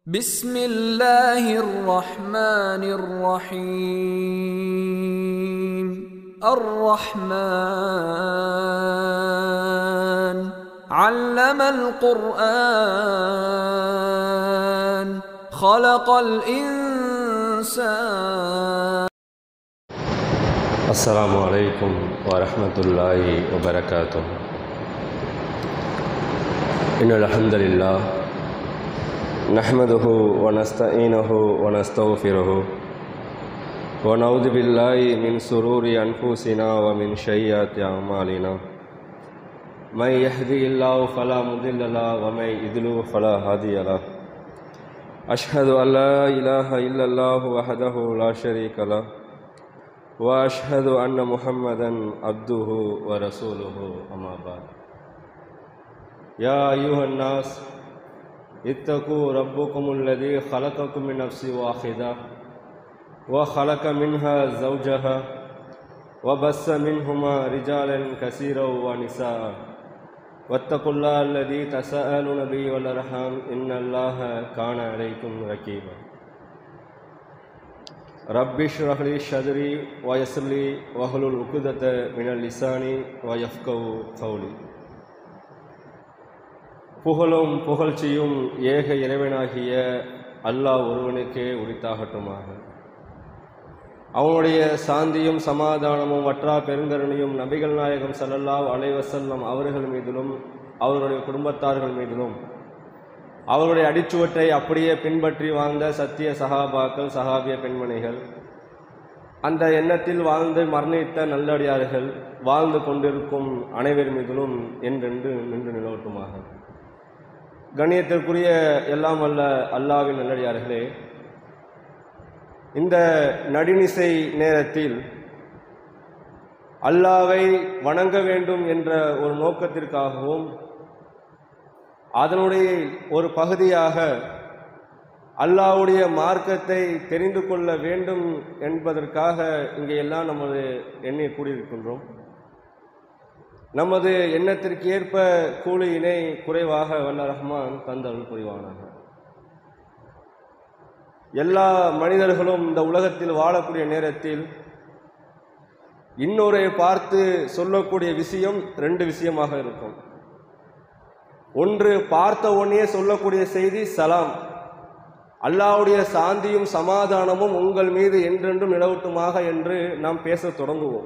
بسم الله الرحمن الرحيم الرحمن علم القرآن خلق الإنسان السلام عليكم ورحمة الله وبركاته إن الحمد لله نحمده ونستعينه ونستغفره ونعوذ بالله من سرور أنفسنا ومن سيئات أعمالنا من يهدي الله فلا مضل له ومن يضلل فلا هادي له أشهد أن لا إله إلا الله وحده لا شريك له واشهد ان محمدا عبده ورسوله اما بعد يا ايها الناس اتقوا ربكم الذي خلقكم من نفس واحده وخلق منها زوجها وبث منهما رجالا كثيرا ونساء واتقوا الله الذي تساءلون به والارحام ان الله كان عليكم رقيبا رب اشرح لي صدري ويسر لي واحلل عقدة من اللسان ويفقهوا قولي புகழும் புகழ்ச்சியும் ஏக இறைவனாகிய அல்லாஹ் ஒருவனுக்கே உரித்தாகட்டுமாக அவனுடைய சாந்தியும் சமாதானமும் வற்றா பெருங்கருணையும் நபிகள் நாயகம் ஸல்லல்லாஹு அலைஹி வஸல்லம் அவர்கள் மீதிலும் அவருடைய குடும்பத்தார்கள் மீதிலும் அவருடைய அடிச்சுவற்றை அப்படியே பின்பற்றி வாழ்ந்த சத்திய சகாபாக்கள் சகாபிய பெண்மணிகள் அந்த எண்ணத்தில் வாழ்ந்து மரணித்த நல்லடியார்கள் வாழ்ந்து கொண்டிருக்கும் அனைவர் மீதிலும் என்றென்று நின்று நிலவட்டுமாக கண்ணியத்திற்குரிய எல்லாம் வல்ல அல்லாவின் நல்லடியார்களே இந்த நடுநிசை நேரத்தில் அல்லாவை வணங்க வேண்டும் என்ற ஒரு நோக்கத்திற்காகவும் அதனுடைய ஒரு பகுதியாக அல்லாவுடைய மார்க்கத்தை தெரிந்து கொள்ள வேண்டும் என்பதற்காக இங்கே எல்லாம் நமது எண்ணி கூடியிருக்கின்றோம் நமது எண்ணத்திற்கு ஏற்ப கூலியினை குறைவாக வல்ல ரஹ்மான் தந்தல் புரிவானாக எல்லா மனிதர்களும் இந்த உலகத்தில் வாழக்கூடிய நேரத்தில் இன்னொரு பார்த்து சொல்லக்கூடிய விஷயம் ரெண்டு விஷயமாக இருக்கும் ஒன்று பார்த்த உடனே சொல்லக்கூடிய செய்தி சலாம் அல்லாவுடைய சாந்தியும் சமாதானமும் உங்கள் மீது என்றென்றும் நிலவட்டுமாக என்று நாம் பேச தொடங்குவோம்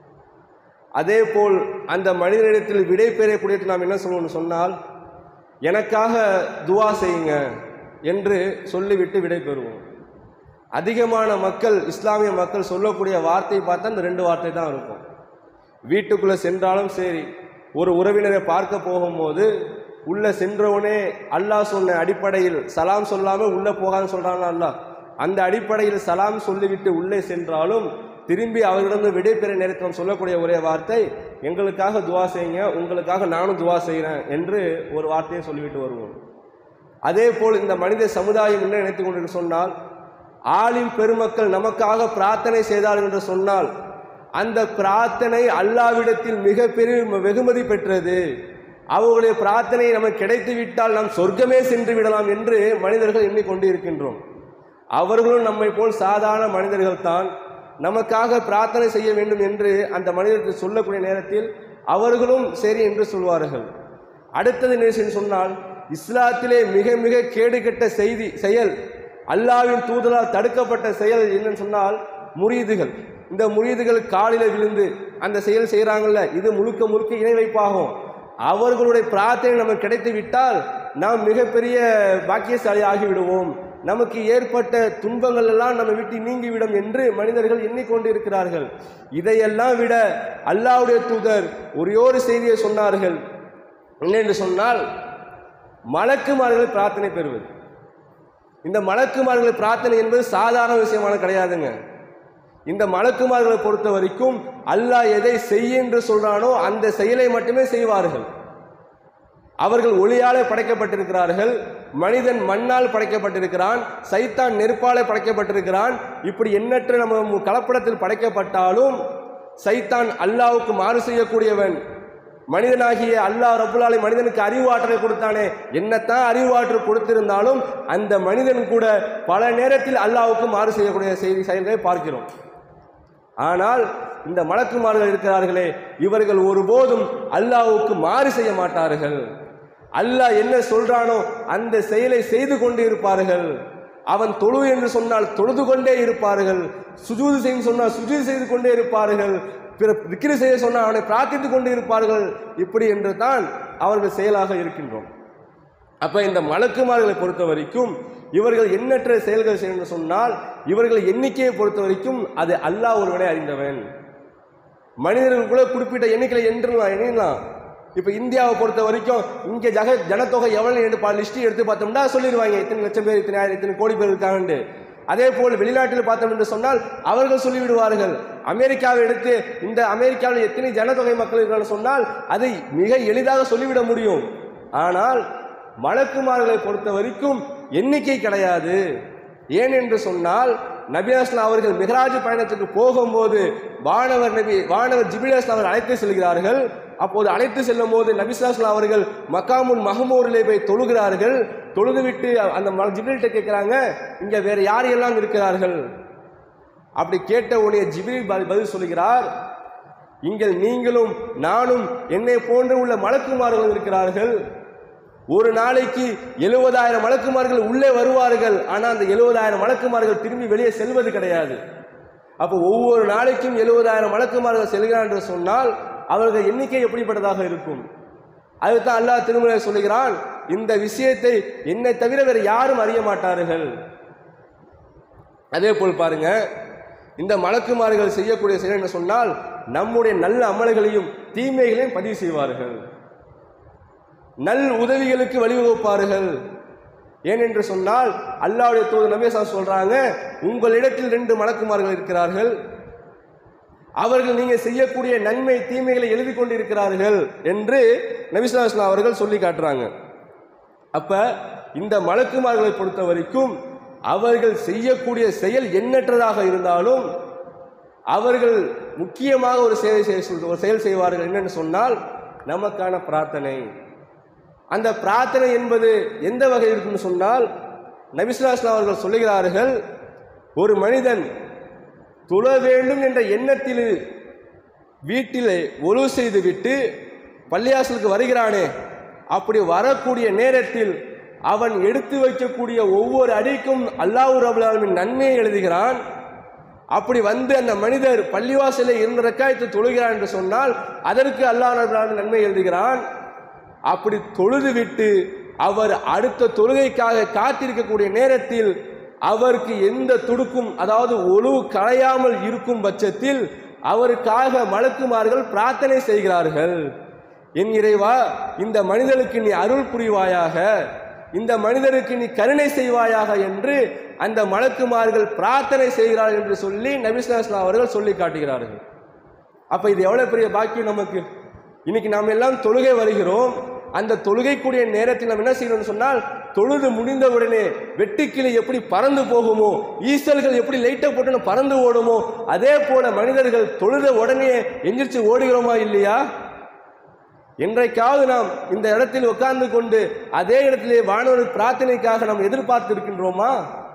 அதே போல் அந்த மனிதனிடத்தில் விடை பெறக்கூடிய நாம் என்ன சொல்லுவோம்னு சொன்னால் எனக்காக துவா செய்யுங்க என்று சொல்லிவிட்டு விடை பெறுவோம் அதிகமான மக்கள் இஸ்லாமிய மக்கள் சொல்லக்கூடிய வார்த்தை பார்த்தா இந்த ரெண்டு வார்த்தை தான் இருக்கும் வீட்டுக்குள்ளே சென்றாலும் சரி ஒரு உறவினரை பார்க்க போகும்போது உள்ள சென்றவனே அல்லாஹ் சொன்ன அடிப்படையில் சலாம் சொல்லாமல் உள்ளே போகான்னு சொல்கிறான் அல்லாஹ் அந்த அடிப்படையில் சலாம் சொல்லிவிட்டு உள்ளே சென்றாலும் திரும்பி அவர்களிடம் விடை பெற நேரத்தில் சொல்லக்கூடிய ஒரே வார்த்தை எங்களுக்காக துவா செய்யுங்க உங்களுக்காக நானும் துவா செய்கிறேன் என்று ஒரு வார்த்தையை சொல்லிவிட்டு வருவோம் அதே போல் இந்த மனித சமுதாயம் என்ன நினைத்து கொண்டு சொன்னால் ஆளின் பெருமக்கள் நமக்காக பிரார்த்தனை செய்தார்கள் என்று சொன்னால் அந்த பிரார்த்தனை அல்லாவிடத்தில் மிகப்பெரிய வெகுமதி பெற்றது அவர்களுடைய பிரார்த்தனை நமக்கு கிடைத்து விட்டால் நாம் சொர்க்கமே சென்று விடலாம் என்று மனிதர்கள் எண்ணிக்கொண்டு இருக்கின்றோம் அவர்களும் நம்மை போல் சாதாரண மனிதர்கள் தான் நமக்காக பிரார்த்தனை செய்ய வேண்டும் என்று அந்த மனிதருக்கு சொல்லக்கூடிய நேரத்தில் அவர்களும் சரி என்று சொல்வார்கள் அடுத்தது என்ன சொன்னால் இஸ்லாத்திலே மிக மிக கேடுகெட்ட செய்தி செயல் அல்லாவின் தூதலால் தடுக்கப்பட்ட செயல் என்னன்னு சொன்னால் முரீதுகள் இந்த முரீதுகள் காலில் விழுந்து அந்த செயல் செய்கிறாங்கல்ல இது முழுக்க முழுக்க இணை வைப்பாகும் அவர்களுடைய பிரார்த்தனை நமக்கு கிடைத்து விட்டால் நாம் மிகப்பெரிய பாக்கியசாலி ஆகிவிடுவோம் நமக்கு ஏற்பட்ட துன்பங்கள் எல்லாம் நம்ம விட்டு நீங்கிவிடும் என்று மனிதர்கள் எண்ணிக்கொண்டு இருக்கிறார்கள் இதையெல்லாம் விட அல்லாவுடைய தூதர் ஒரே ஒரு செய்தியை சொன்னார்கள் என்னென்று சொன்னால் மலக்குமார்கள் பிரார்த்தனை பெறுவது இந்த மலக்குமார்கள் பிரார்த்தனை என்பது சாதாரண விஷயமான கிடையாதுங்க இந்த மலக்குமார்களை பொறுத்த வரைக்கும் அல்லாஹ் எதை செய்ய என்று சொல்றானோ அந்த செயலை மட்டுமே செய்வார்கள் அவர்கள் ஒளியாலே படைக்கப்பட்டிருக்கிறார்கள் மனிதன் மண்ணால் படைக்கப்பட்டிருக்கிறான் சைத்தான் நெருப்பாலே படைக்கப்பட்டிருக்கிறான் இப்படி எண்ணற்ற நம்ம கலப்படத்தில் படைக்கப்பட்டாலும் சைத்தான் அல்லாவுக்கு மாறு செய்யக்கூடியவன் மனிதனாகிய அல்லாஹ் ரபுல்லாலை மனிதனுக்கு அறிவாற்றலை கொடுத்தானே என்னத்தான் அறிவாற்றல் கொடுத்திருந்தாலும் அந்த மனிதன் கூட பல நேரத்தில் அல்லாஹ்வுக்கு மாறு செய்யக்கூடிய செய்தி செயல்களை பார்க்கிறோம் ஆனால் இந்த மலக்குமார்கள் இருக்கிறார்களே இவர்கள் ஒருபோதும் அல்லாஹ்வுக்கு மாறு செய்ய மாட்டார்கள் அல்லாஹ் என்ன சொல்றானோ அந்த செயலை செய்து கொண்டு இருப்பார்கள் அவன் தொழு என்று சொன்னால் தொழுது கொண்டே இருப்பார்கள் சுஜூது செய்யும் சொன்னால் சுஜூது செய்து கொண்டே இருப்பார்கள் பிற விக்கிரி செய்ய சொன்னால் அவனை பிரார்த்தித்துக் கொண்டு இருப்பார்கள் இப்படி என்று தான் அவர்கள் செயலாக இருக்கின்றோம் அப்ப இந்த மலக்குமார்களை பொறுத்த வரைக்கும் இவர்கள் எண்ணற்ற செயல்கள் செய்யணும் சொன்னால் இவர்கள் எண்ணிக்கையை பொறுத்த வரைக்கும் அது அல்லாஹ் ஒருவனே அறிந்தவன் மனிதர்கள் கூட குறிப்பிட்ட எண்ணிக்கையில் என்றலாம் எண்ணலாம் இப்போ இந்தியாவை பொறுத்த வரைக்கும் இங்கே ஜக ஜனத்தொகை எவ்வளோ என்று பா லிஸ்ட் எடுத்து பார்த்தோம்னா சொல்லிடுவாங்க இத்தனை லட்சம் பேர் இத்தனை ஆயிரம் இத்தனை கோடி பேர் இருக்காங்கன்னு அதே போல் வெளிநாட்டில் பார்த்தோம் என்று சொன்னால் அவர்கள் சொல்லிவிடுவார்கள் அமெரிக்காவை எடுத்து இந்த அமெரிக்காவில் எத்தனை ஜனத்தொகை மக்கள் இருக்கான்னு சொன்னால் அதை மிக எளிதாக சொல்லிவிட முடியும் ஆனால் மலக்குமார்களை பொறுத்த வரைக்கும் எண்ணிக்கை கிடையாது ஏன் என்று சொன்னால் நபியாஸ்லாம் அவர்கள் மிகராஜ் பயணத்துக்கு போகும்போது வானவர் நபி வானவர் ஜிபிலாஸ்லாம் அவர் அழைத்து செல்கிறார்கள் அப்போது அழைத்து செல்லும் போது நபிஸ்லாஸ்லாம் அவர்கள் மக்காமுன் மஹமூரிலே போய் தொழுகிறார்கள் தொழுதுவிட்டு அந்த ம- ஜிப்ரீல்கிட்ட கேட்குறாங்க இங்கே வேற யார் எல்லாம் இருக்கிறார்கள் அப்படி கேட்ட உடனே ஜிப்ரீல் ப- பதில் சொல்கிறார் இங்கே நீங்களும் நானும் என்னை போன்று உள்ள மலக்குமார்கள் இருக்கிறார்கள் ஒரு நாளைக்கு எழுபதாயிரம் மலக்குமார்கள் உள்ளே வருவார்கள் ஆனால் அந்த எழுபதாயிரம் மலக்குமார்கள் திரும்பி வெளியே செல்வது கிடையாது அப்போ ஒவ்வொரு நாளைக்கும் எழுபதாயிரம் மலக்குமார்கள் செல்கிறார் என்று சொன்னால் அவர்கள் எண்ணிக்கை எப்படிப்பட்டதாக இருக்கும் அதுதான் அல்லாஹ் திருமலை சொல்லுகிறான் இந்த விஷயத்தை என்னை தவிர வேறு யாரும் அறிய மாட்டார்கள் அதே போல் பாருங்க இந்த மலக்குமார்கள் செய்யக்கூடிய செயல் என்ன சொன்னால் நம்முடைய நல்ல அமல்களையும் தீமைகளையும் பதிவு செய்வார்கள் நல் உதவிகளுக்கு வழிவகுப்பார்கள் ஏனென்று சொன்னால் அல்லாவுடைய தூது நபேசா சொல்றாங்க உங்களிடத்தில் ரெண்டு மலக்குமார்கள் இருக்கிறார்கள் அவர்கள் நீங்க செய்யக்கூடிய நன்மை தீமைகளை எழுதி கொண்டிருக்கிறார்கள் என்று நபிசுல்லாஸ்லாம் அவர்கள் சொல்லி காட்டுறாங்க அப்ப இந்த மலக்குமார்களை பொறுத்த வரைக்கும் அவர்கள் செய்யக்கூடிய செயல் எண்ணற்றதாக இருந்தாலும் அவர்கள் முக்கியமாக ஒரு சேவை செய்ய ஒரு செயல் செய்வார்கள் என்னன்னு சொன்னால் நமக்கான பிரார்த்தனை அந்த பிரார்த்தனை என்பது எந்த வகையில் இருக்குன்னு சொன்னால் நபிசுல்லாஸ்லாம் அவர்கள் சொல்லுகிறார்கள் ஒரு மனிதன் தொழ வேண்டும் என்ற எண்ணத்தில் வீட்டிலே ஒழு செய்துவிட்டு பள்ளியாசலுக்கு வருகிறானே அப்படி வரக்கூடிய நேரத்தில் அவன் எடுத்து வைக்கக்கூடிய ஒவ்வொரு அடிக்கும் அல்லாஹ் ரபுல்லாலுமின் நன்மையை எழுதுகிறான் அப்படி வந்து அந்த மனிதர் பள்ளிவாசலில் இரண்டு ரக்காயத்து தொழுகிறான் என்று சொன்னால் அதற்கு அல்லாஹ் ரபுல்லாலுமின் நன்மை எழுதுகிறான் அப்படி தொழுது விட்டு அவர் அடுத்த தொழுகைக்காக காத்திருக்கக்கூடிய நேரத்தில் அவருக்கு எந்த துடுக்கும் அதாவது ஒழுவு களையாமல் இருக்கும் பட்சத்தில் அவருக்காக மலக்குமார்கள் பிரார்த்தனை செய்கிறார்கள் என் இறைவா இந்த மனிதனுக்கு நீ அருள் புரிவாயாக இந்த மனிதருக்கு நீ கருணை செய்வாயாக என்று அந்த மலக்குமார்கள் பிரார்த்தனை செய்கிறார்கள் என்று சொல்லி நபிஸ்லாம் அவர்கள் சொல்லி காட்டுகிறார்கள் அப்ப இது எவ்வளவு பெரிய பாக்கியம் நமக்கு இன்னைக்கு நாம் எல்லாம் தொழுகை வருகிறோம் அந்த தொழுகைக்கூடிய நேரத்தில் நாம் என்ன செய்யணும்னு சொன்னால் தொழுது முடிந்த உடனே வெட்டுக்கிளி எப்படி பறந்து போகுமோ ஈசல்கள் எப்படி லைட்டை போட்டு பறந்து ஓடுமோ அதே போல மனிதர்கள் தொழுத உடனே எந்திரிச்சு ஓடுகிறோமா இல்லையா என்றைக்காவது நாம் இந்த இடத்தில் உட்கார்ந்து கொண்டு அதே இடத்திலே வானொரு பிரார்த்தனைக்காக நாம் எதிர்பார்த்து இருக்கின்றோமா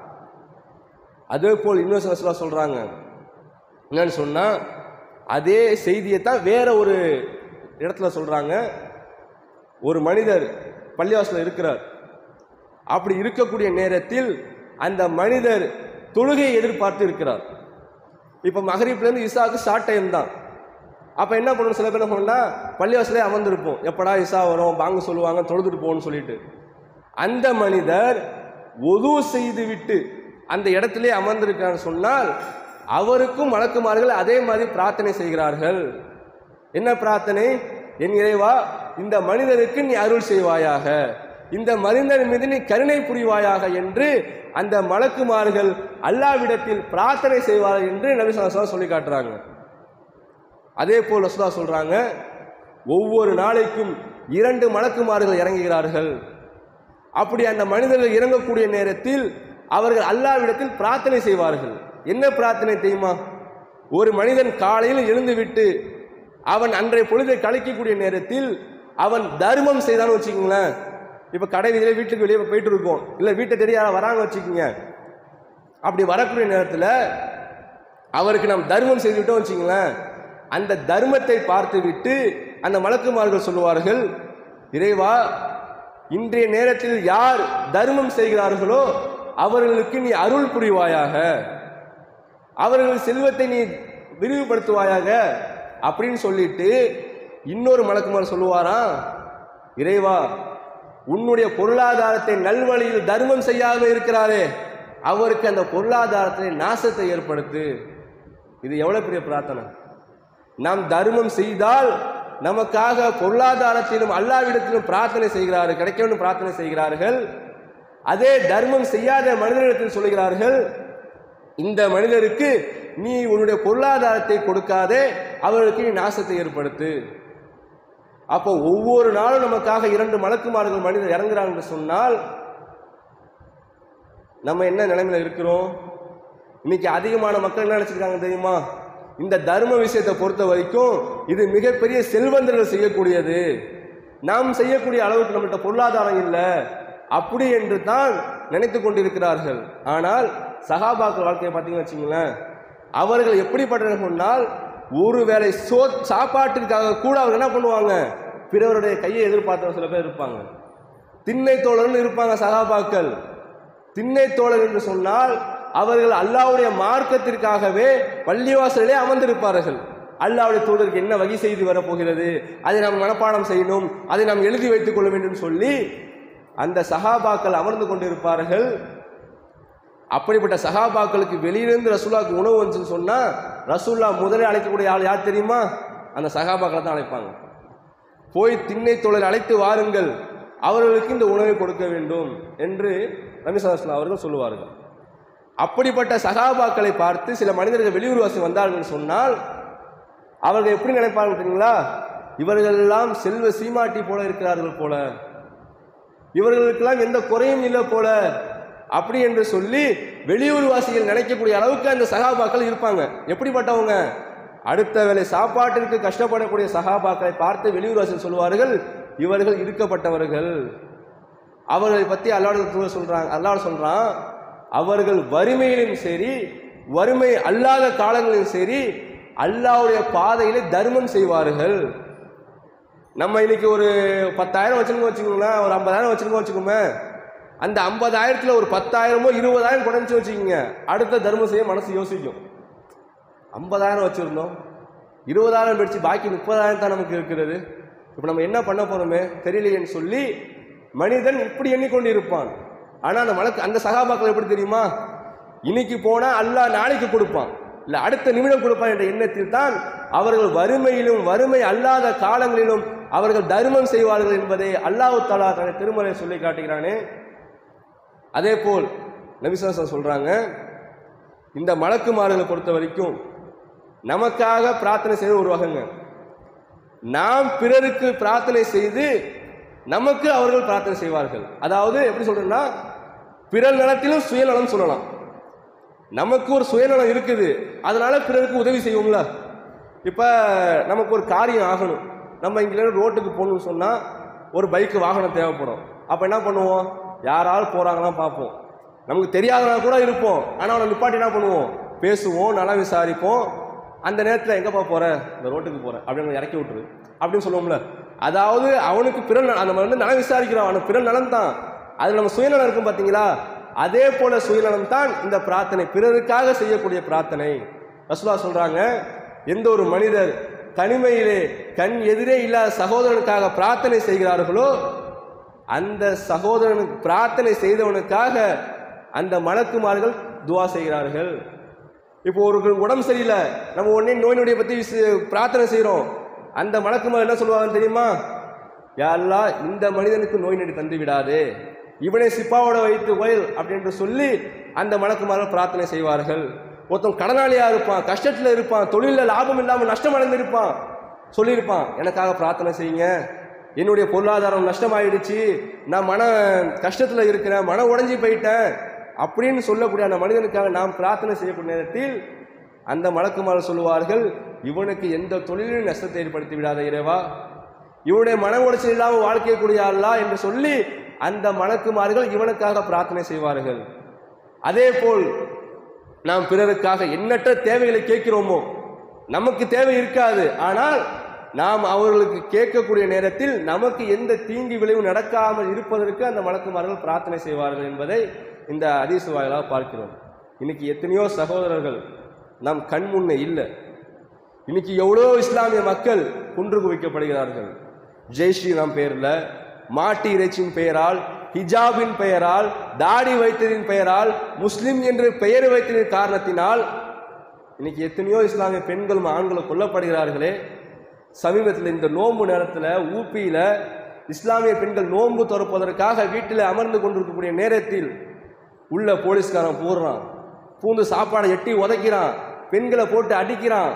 அதே போல் இன்னொரு சில சிலர் சொல்றாங்க என்னன்னு சொன்னா அதே செய்தியை தான் வேற ஒரு இடத்துல சொல்றாங்க ஒரு மனிதர் பள்ளிவாசல இருக்கிறார் அப்படி இருக்கக்கூடிய நேரத்தில் அந்த மனிதர் தொழுகையை எதிர்பார்த்து இருக்கிறார் இப்போ மகரீப்லேருந்து இசாவுக்கு ஷார்ட் டைம் தான் அப்போ என்ன பண்ணணும் சில பேர் என்ன பண்ணா பள்ளிவாசலே அமர்ந்திருப்போம் எப்படா இசா வரும் வாங்க சொல்லுவாங்க தொழுதுட்டு போகணும்னு சொல்லிட்டு அந்த மனிதர் ஒது செய்து விட்டு அந்த இடத்திலே அமர்ந்திருக்கிறார் சொன்னால் அவருக்கும் வழக்குமார்கள் அதே மாதிரி பிரார்த்தனை செய்கிறார்கள் என்ன பிரார்த்தனை என் இறைவா இந்த மனிதருக்கு நீ அருள் செய்வாயாக இந்த மனிதன் மீது நீ கருணை புரிவாயாக என்று அந்த மலக்குமார்கள் அல்லாவிடத்தில் பிரார்த்தனை செய்வார்கள் என்று நபி ஸல்லல்லாஹு அலைஹி வஸல்லம் சொல்லி காட்டுறாங்க அதே போல் ரசூலா சொல்றாங்க ஒவ்வொரு நாளைக்கும் இரண்டு மலக்குமார்கள் இறங்குகிறார்கள் அப்படி அந்த மனிதர்கள் இறங்கக்கூடிய நேரத்தில் அவர்கள் அல்லாவிடத்தில் பிரார்த்தனை செய்வார்கள் என்ன பிரார்த்தனை தெரியுமா ஒரு மனிதன் காலையில் எழுந்துவிட்டு அவன் அன்றைய பொழுதை கழிக்கக்கூடிய நேரத்தில் அவன் தர்மம் செய்தான்னு வச்சுக்கோங்களேன் இப்ப கடை வீதியில வீட்டுக்கு வெளியே போயிட்டு இருக்கோம் இல்ல வீட்டை தேடி யாரா வராங்க வச்சுக்கோங்க அப்படி வரக்கூடிய நேரத்தில் அவருக்கு நாம் தர்மம் செய்து விட்டோம் வச்சுங்களேன் அந்த தர்மத்தை பார்த்து விட்டு அந்த மலக்குமார்கள் சொல்லுவார்கள் இறைவா இன்றைய நேரத்தில் யார் தர்மம் செய்கிறார்களோ அவர்களுக்கு நீ அருள் புரிவாயாக அவர்கள் செல்வத்தை நீ விரிவுபடுத்துவாயாக அப்படின்னு சொல்லிட்டு இன்னொரு மலக்குமார் சொல்லுவாராம் இறைவா உன்னுடைய பொருளாதாரத்தை நல்வழியில் தர்மம் செய்யாம இருக்கிறாரே அவருக்கு அந்த பொருளாதாரத்தை நாசத்தை ஏற்படுத்து இது எவ்வளவு பெரிய பிரார்த்தனை நாம் தர்மம் செய்தால் நமக்காக பொருளாதாரத்திலும் அல்லாவிடத்திலும் பிரார்த்தனை செய்கிறார்கள் கிடைக்க வேண்டும் பிரார்த்தனை செய்கிறார்கள் அதே தர்மம் செய்யாத மனிதனிடத்தில் சொல்கிறார்கள் இந்த மனிதருக்கு நீ உன்னுடைய பொருளாதாரத்தை கொடுக்காதே அவர்களுக்கு நீ நாசத்தை ஏற்படுத்து அப்போ ஒவ்வொரு நாளும் நமக்காக இரண்டு மலக்குமார்கள் மனிதர் இறங்குறாங்க என்று சொன்னால் நம்ம என்ன நிலைமையில இருக்கிறோம் இன்னைக்கு அதிகமான மக்கள் என்ன நினைச்சிருக்காங்க தெரியுமா இந்த தர்ம விஷயத்தை பொறுத்த வரைக்கும் இது மிகப்பெரிய செல்வந்தர்கள் செய்யக்கூடியது நாம் செய்யக்கூடிய அளவுக்கு நம்மகிட்ட பொருளாதாரம் இல்லை அப்படி என்று தான் நினைத்து கொண்டிருக்கிறார்கள் ஆனால் சகாபாக்கள் வாழ்க்கையை பார்த்தீங்கன்னு வச்சுங்களேன் அவர்கள் எப்படிப்பட்டவர்கள் சொன்னால் ஒருவேளை சோ சாப்பாட்டிற்காக கூட அவங்க என்ன பண்ணுவாங்க பிறருடைய கையை எதிர்பார்த்த சில பேர் இருப்பாங்க திண்ணை தோழர்னு இருப்பாங்க சகாபாக்கள் திண்ணை தோழர் என்று சொன்னால் அவர்கள் அல்லாஹ்வுடைய மார்க்கத்திற்காகவே பள்ளிவாசலிலே அமர்ந்திருப்பார்கள் அல்லாஹ்வுடைய தூதருக்கு என்ன வகை செய்து வரப்போகிறது அதை நாம் மனப்பாடம் செய்யணும் அதை நாம் எழுதி வைத்துக் கொள்ள வேண்டும் சொல்லி அந்த சகாபாக்கள் அமர்ந்து கொண்டிருப்பார்கள் அப்படிப்பட்ட சகாபாக்களுக்கு வெளியிலிருந்து ரசூலாவுக்கு உணவு வந்துச்சுன்னு சொன்னா ரசூல்லா முதலே அழைக்கக்கூடிய ஆள் யார் தெரியுமா அந்த சகாபாக்களை தான் அழைப்பாங்க போய் திண்ணை தோழர் அழைத்து வாருங்கள் அவர்களுக்கு இந்த உணவை கொடுக்க வேண்டும் என்று நபிசாஸ்லாம் அவர்கள் சொல்லுவார்கள் அப்படிப்பட்ட சகாபாக்களை பார்த்து சில மனிதர்கள் வெளியூர்வாசி வந்தார்கள் என்று சொன்னால் அவர்கள் எப்படி நினைப்பார்கள் தெரியுங்களா இவர்கள் எல்லாம் செல்வ சீமாட்டி போல இருக்கிறார்கள் போல இவர்களுக்கெல்லாம் எந்த குறையும் இல்லை போல அப்படி என்று சொல்லி வெளியூர்வாசிகள் நினைக்கக்கூடிய அளவுக்கு அந்த சகாபாக்கள் இருப்பாங்க எப்படிப்பட்டவங்க அடுத்த வேளை சாப்பாட்டிற்கு கஷ்டப்படக்கூடிய சகாபாக்களை பார்த்து வெளியூர்வாசிகள் சொல்வார்கள் இவர்கள் இருக்கப்பட்டவர்கள் அவர்களை பற்றி அல்லாஹ் சொல்றாங்க அல்லாஹ் சொல்றான் அவர்கள் வறுமையிலும் சரி வறுமை அல்லாத காலங்களிலும் சரி அல்லாஹ்வுடைய பாதையிலே தர்மம் செய்வார்கள் நம்ம இன்னைக்கு ஒரு பத்தாயிரம் வச்சிருக்கோம் வச்சுக்கோங்களேன் ஒரு ஐம்பதாயிரம் வச்சிருக்கோம் வச்சுக்கோமே அந்த ஐம்பதாயிரத்துல ஒரு பத்தாயிரமோ இருபதாயிரம் குறைஞ்சு வச்சுக்கோங்க அடுத்த தர்மம் செய்ய மனசு யோசிக்கும் ஐம்பதாயிரம் வச்சிருந்தோம் இருபதாயிரம் படிச்சு பாக்கி முப்பதாயிரம் தான் நமக்கு இருக்கிறது இப்போ நம்ம என்ன பண்ண போறோமே தெரியலையேன்னு சொல்லி மனிதன் இப்படி எண்ணிக்கொண்டு இருப்பான் ஆனா அந்த மலக்கு அந்த சகாபாக்கள் எப்படி தெரியுமா இன்னைக்கு போனா அல்லாஹ் நாளைக்கு கொடுப்பான் இல்ல அடுத்த நிமிடம் கொடுப்பான் என்ற எண்ணத்தில் தான் அவர்கள் வறுமையிலும் வறுமை அல்லாத காலங்களிலும் அவர்கள் தர்மம் செய்வார்கள் என்பதை அல்லாஹ் தலா தன்னை திருமலை சொல்லி காட்டுகிறானே அதே போல் நபிசாசன் சொல்றாங்க இந்த மலக்குமார்களை பொறுத்த வரைக்கும் நமக்காக பிரார்த்தனை செய்து ஒரு வகைங்க நாம் பிறருக்கு பிரார்த்தனை செய்து நமக்கு அவர்கள் பிரார்த்தனை செய்வார்கள் அதாவது எப்படி சொல்றேன்னா பிறர் நலத்திலும் சுயநலம் சொல்லலாம் நமக்கு ஒரு சுயநலம் இருக்குது அதனால பிறருக்கு உதவி செய்வோம்ல இப்போ நமக்கு ஒரு காரியம் ஆகணும் நம்ம இங்கிருந்து ரோட்டுக்கு போகணும்னு சொன்னால் ஒரு பைக்கு வாகனம் தேவைப்படும் அப்போ என்ன பண்ணுவோம் யாராவது போகிறாங்களா பார்ப்போம் நமக்கு தெரியாதவங்க கூட இருப்போம் ஆனால் அவனை நிப்பாட்டி என்ன பண்ணுவோம் பேசுவோம் நல்லா விசாரிப்போம் அந்த நேரத்தில் எங்கப்பா போற இந்த ரோட்டுக்கு போகிறேன் அப்படின்னு இறக்கி விட்டுரு அப்படின்னு சொல்லுவோம்ல அதாவது அவனுக்கு பிறல் நல- நம்ம வந்து நலம் விசாரிக்கிறோம் அவனுக்கு பிறல் நலம் தான் அது நம்ம சுயநலம் இருக்கும் பார்த்தீங்களா அதே போல சுயநலம் தான் இந்த பிரார்த்தனை பிறருக்காக செய்யக்கூடிய பிரார்த்தனை ரசுல்லா சொல்றாங்க எந்த ஒரு மனிதர் தனிமையிலே கண் எதிரே இல்லாத சகோதரனுக்காக பிரார்த்தனை செய்கிறார்களோ அந்த சகோதரனுக்கு பிரார்த்தனை செய்தவனுக்காக அந்த மலக்குமார்கள் துவா செய்கிறார்கள் இப்போ ஒரு உடம்பு சரியில்லை நம்ம உடனே நோய் நொடியை பற்றி விசு- பிரார்த்தனை செய்கிறோம் அந்த மலக்குமார் என்ன சொல்லுவாங்க தெரியுமா யாரெல்லாம் இந்த மனிதனுக்கு நோய் நொடி தந்து விடாதே இவனை சிப்பாவோட வைத்து கோயில் அப்படின்று சொல்லி அந்த மலக்குமார்கள் பிரார்த்தனை செய்வார்கள் ஒருத்தன் கடனாளியா இருப்பான் கஷ்டத்தில் இருப்பான் தொழிலில் லாபம் இல்லாமல் நஷ்டம் அடைந்திருப்பான் சொல்லியிருப்பான் எனக்காக பிரார்த்தனை செய்யுங்க என்னுடைய பொருளாதாரம் நஷ்டமாயிடுச்சு நான் மன கஷ்டத்தில் இருக்கிறேன் மன உடைஞ்சி போயிட்டேன் அப்படின்னு சொல்லக்கூடிய அந்த மனிதனுக்காக நாம் பிரார்த்தனை செய்யக்கூடிய நேரத்தில் அந்த மலக்குமார் சொல்லுவார்கள் இவனுக்கு எந்த தொழிலும் நஷ்டத்தை ஏற்படுத்தி விடாத இறைவா இவனுடைய மன உளைச்சல் இல்லாமல் வாழ்க்கை கூடிய அல்லா என்று சொல்லி அந்த மலக்குமார்கள் இவனுக்காக பிரார்த்தனை செய்வார்கள் அதே போல் நாம் பிறருக்காக எண்ணற்ற தேவைகளை கேட்கிறோமோ நமக்கு தேவை இருக்காது ஆனால் நாம் அவர்களுக்கு கேட்கக்கூடிய நேரத்தில் நமக்கு எந்த தீங்கு விளைவும் நடக்காமல் இருப்பதற்கு அந்த மலக்குமார்கள் பிரார்த்தனை செய்வார்கள் என்பதை இந்த அதிசு வாயிலாக பார்க்கிறோம் இன்னைக்கு எத்தனையோ சகோதரர்கள் நம் கண் முன்னே இல்லை இன்னைக்கு எவ்வளோ இஸ்லாமிய மக்கள் குன்று குவிக்கப்படுகிறார்கள் ஜெய் ஸ்ரீராம் பெயரில் மாட்டு இறைச்சியின் பெயரால் ஹிஜாபின் பெயரால் தாடி வைத்ததின் பெயரால் முஸ்லிம் என்று பெயர் வைத்ததின் காரணத்தினால் இன்னைக்கு எத்தனையோ இஸ்லாமிய பெண்களும் ஆண்களும் கொல்லப்படுகிறார்களே சமீபத்தில் இந்த நோன்பு நேரத்தில் ஊப்பியில் இஸ்லாமிய பெண்கள் நோன்பு துறப்பதற்காக வீட்டில் அமர்ந்து கொண்டிருக்கக்கூடிய நேரத்தில் உள்ள போலீஸ்காரன் பூர்றான் பூந்து சாப்பாடை எட்டி உதைக்கிறான் பெண்களை போட்டு அடிக்கிறான்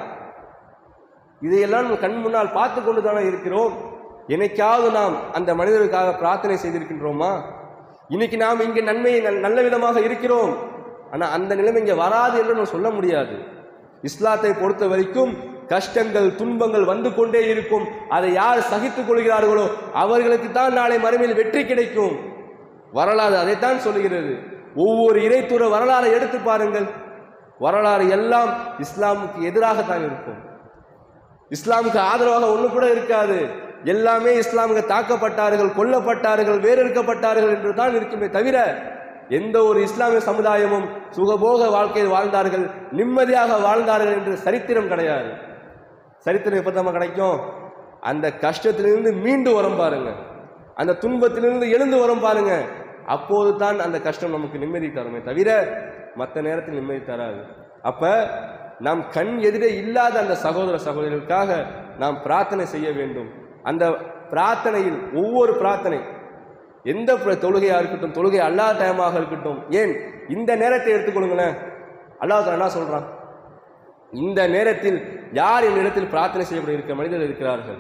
இதையெல்லாம் நம்ம கண் முன்னால் பார்த்து கொண்டு தானே இருக்கிறோம் என்னைக்காவது நாம் அந்த மனிதருக்காக பிரார்த்தனை செய்திருக்கின்றோமா இன்னைக்கு நாம் இங்கே நன்மையை நல்- நல்ல விதமாக இருக்கிறோம் ஆனால் அந்த நிலைமை இங்கே வராது என்று நம்ம சொல்ல முடியாது இஸ்லாத்தை பொறுத்த வரைக்கும் கஷ்டங்கள் துன்பங்கள் வந்து கொண்டே இருக்கும் அதை யார் சகித்துக் கொள்கிறார்களோ அவர்களுக்கு தான் நாளை மறுமையில் வெற்றி கிடைக்கும் வரலாறு அதைத்தான் சொல்லுகிறது ஒவ்வொரு இறைத்துற வரலாறை எடுத்து பாருங்கள் வரலாறு எல்லாம் இஸ்லாமுக்கு எதிராகத்தான் இருக்கும் இஸ்லாமுக்கு ஆதரவாக ஒண்ணு கூட இருக்காது எல்லாமே இஸ்லாமுக்கு தாக்கப்பட்டார்கள் கொல்லப்பட்டார்கள் வேறெடுக்கப்பட்டார்கள் என்று தான் இருக்குமே தவிர எந்த ஒரு இஸ்லாமிய சமுதாயமும் சுகபோக வாழ்க்கையை வாழ்ந்தார்கள் நிம்மதியாக வாழ்ந்தார்கள் என்று சரித்திரம் கிடையாது சரித்திரம் எப்போ தான் கிடைக்கும் அந்த கஷ்டத்திலிருந்து மீண்டு வரும் பாருங்க அந்த துன்பத்திலிருந்து எழுந்து வரும் பாருங்க அப்போது தான் அந்த கஷ்டம் நமக்கு நிம்மதி தருமே தவிர மற்ற நேரத்தில் நிம்மதி தராது அப்ப நாம் கண் எதிரே இல்லாத அந்த சகோதர சகோதரிகளுக்காக நாம் பிரார்த்தனை செய்ய வேண்டும் அந்த பிரார்த்தனையில் ஒவ்வொரு பிரார்த்தனை எந்த பிர- தொழுகையா இருக்கட்டும் தொழுகை அல்லாத டைமாக இருக்கட்டும் ஏன் இந்த நேரத்தை எடுத்துக்கொள்ளுங்களேன் அல்லாஹ் என்ன சொல்றான் இந்த நேரத்தில் யார் இந்த இடத்தில் பிரார்த்தனை செய்யப்பட இருக்க மனிதர்கள் இருக்கிறார்கள்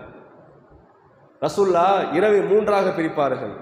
ரசூல்லா இரவை மூன்றாக பிரிப்பார்கள்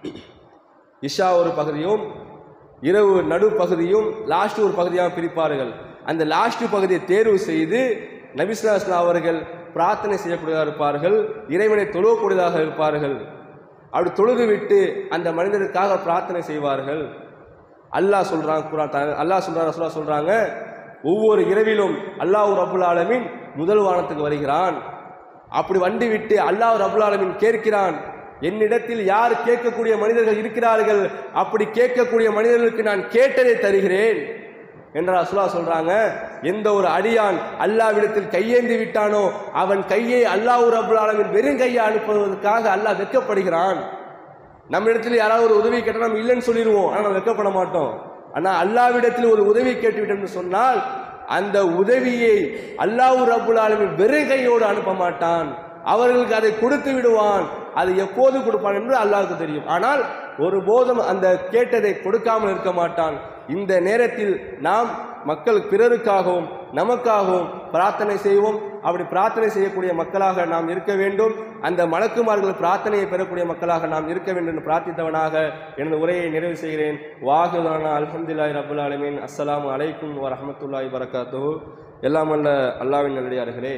இஷா ஒரு பகுதியும் இரவு நடு பகுதியும் லாஸ்ட் ஒரு பகுதியாக பிரிப்பார்கள் அந்த லாஸ்ட் பகுதியை தேர்வு செய்து நபிஸ்லாஸ்லா அவர்கள் பிரார்த்தனை செய்யக்கூடியதாக இருப்பார்கள் இறைவனை தொழுவக்கூடியதாக இருப்பார்கள் அப்படி தொழுது விட்டு அந்த மனிதருக்காக பிரார்த்தனை செய்வார்கள் அல்லாஹ் சொல்றான் குரான் த- அல்லாஹ் சொல்றான் ரசூலா சொல்றாங்க ஒவ்வொரு இரவிலும் அல்லாஹ் ரபுல் ஆலமீன் முதல் வானத்துக்கு வருகிறான் அப்படி வண்டி விட்டு அல்லாஹ் ரபுல் ஆலமீன் கேட்கிறான் என்னிடத்தில் யார் கேட்கக்கூடிய மனிதர்கள் இருக்கிறார்கள் அப்படி கேட்கக்கூடிய மனிதர்களுக்கு நான் கேட்டதை தருகிறேன் என்ற ரசூலா சொல்றாங்க எந்த ஒரு அடியான் அல்லாவிடத்தில் கையேந்தி விட்டானோ அவன் கையை அல்லாஹ் ரபுல் ஆலமீன் வெறும் கையை அனுப்புவதற்காக அல்லாஹ் வெட்கப்படுகிறான் நம்ம இடத்துல யாராவது ஒரு உதவி கேட்டால் நம்ம இல்லைன்னு சொல்லிடுவோம் ஆனால் நம்ம வெட்கப்பட மாட்டோம் ஆனால் அல்லாவிடத்தில் ஒரு உதவி கேட்டுவிட்டோம்னு சொன்னால் அந்த உதவியை அல்லாஹ் ரப்புல் ஆலமீன் வெறும் கையோடு அனுப்ப மாட்டான் அவர்களுக்கு அதை கொடுத்து விடுவான் அது எப்போது கொடுப்பான் என்று அல்லாஹ்வுக்கு தெரியும் ஆனால் ஒருபோதும் அந்த கேட்டதை கொடுக்காமல் இருக்க மாட்டான் இந்த நேரத்தில் நாம் மக்கள் பிறருக்காகவும் நமக்காகவும் பிரார்த்தனை செய்வோம் அப்படி பிரார்த்தனை செய்யக்கூடிய மக்களாக நாம் இருக்க வேண்டும் அந்த மலக்குமார்கள் பிரார்த்தனையை பெறக்கூடிய மக்களாக நாம் இருக்க வேண்டும் என்று பிரார்த்தித்தவனாக எனது உரையை நிறைவு செய்கிறேன் வாகுலானா அல்ஹம்துலில்லாஹி ரபுல் ஆலமீன் அஸ்ஸலாமு அலைக்கும் வரஹ்மத்துல்லாஹி வரகாத்துஹு எல்லாம் அல்ல அல்லாவின் நல்லடியார்களே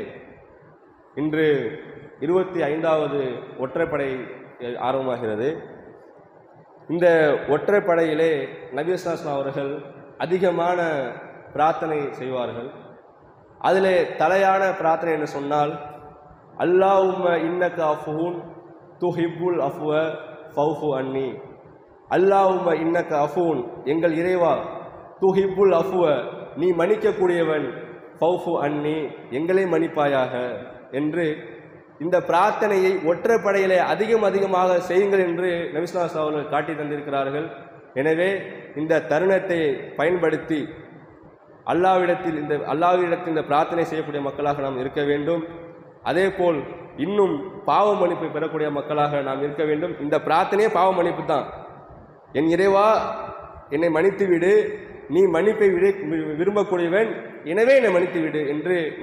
இன்று இருபத்தி ஐந்தாவது ஒற்றைப்படை அஹ், ஆரம்பமாகிறது இந்த ஒற்றைப்படையிலே நபிஸ்லாஸ்லாம் அவர்கள் அதிகமான பிரார்த்தனை செய்வார்கள் அதிலே தலையான பிரார்த்தனை என்று சொன்னால் அல்லாஹும்ம இன்னக்க அஃபுன் துஹிப்புல் அஃப்வ ஃபௌஃபு அன்னி அல்லாஹும்ம இன்னக்க அஃபூன் எங்கள் இறைவா துஹிப்புல் அஃப்வ நீ மன்னிக்கக்கூடியவன் ஃபௌஃபு அன்னி எங்களை மன்னிப்பாயாக என்று இந்த பிரார்த்தனையை ஒற்றைப்படையிலே அதிகம் அதிகமாக செய்யுங்கள் என்று நபிஸ்லாஸ் அவர்கள் காட்டி தந்திருக்கிறார்கள் எனவே இந்த தருணத்தை பயன்படுத்தி அல்லாவிடத்தில் இந்த அல்லாவிடத்தில் இந்த பிரார்த்தனை செய்யக்கூடிய மக்களாக நாம் இருக்க வேண்டும் அதேபோல் இன்னும் பாவ மன்னிப்பை பெறக்கூடிய மக்களாக நாம் இருக்க வேண்டும் இந்த பிரார்த்தனையே பாவ மன்னிப்பு தான் என் இறைவா என்னை மன்னித்து விடு நீ மன்னிப்பை விடு வி- விரும்பக்கூடியவன் எனவே என்னை மன்னித்து விடு என்று